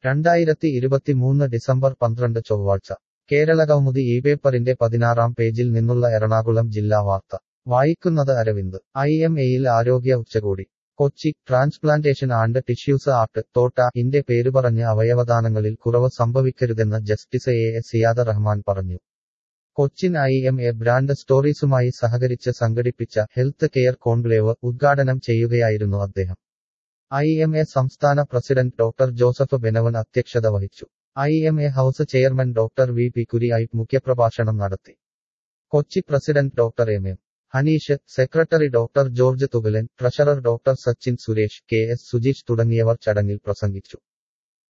രണ്ടായിരത്തി ഇരുപത്തിമൂന്ന് ഡിസംബർ പന്ത്രണ്ട് ചൊവ്വാഴ്ച കേരളകൗമുദി ഈ പേപ്പറിന്റെ പതിനാറാം പേജിൽ നിന്നുള്ള എറണാകുളം ജില്ലാ വാർത്ത വായിക്കുന്നത് അരവിന്ദ് ഐ എം എയിൽ ആരോഗ്യ ഉച്ചകോടി Kochi transplantation and tissues act തോട്ട ഇന്റെ പേരുപറഞ്ഞ് അവയവദാനങ്ങളിൽ കുറവ് സംഭവിക്കരുതെന്ന് justice A S Ziyad Rahman പറഞ്ഞു Cochin I M A brand സ്റ്റോറീസുമായി സഹകരിച്ച് സംഘടിപ്പിച്ച ഹെൽത്ത് കെയർ കോൺക്ലേവ് ഉദ്ഘാടനം ചെയ്യുകയായിരുന്നു അദ്ദേഹം ഐ എം എ സംസ്ഥാന പ്രസിഡന്റ് ഡോക്ടർ ജോസഫ് ബെനവൻ അധ്യക്ഷത വഹിച്ചു I M A house chairman doctor V P Kuriyayi മുഖ്യപ്രഭാഷണം നടത്തി Kochi president doctor M M Haneesh secretary doctor George Thukalan treasurer doctor Sachin Suresh K S Sujeesh തുടങ്ങിയവർ ചടങ്ങിൽ പ്രസംഗിച്ചു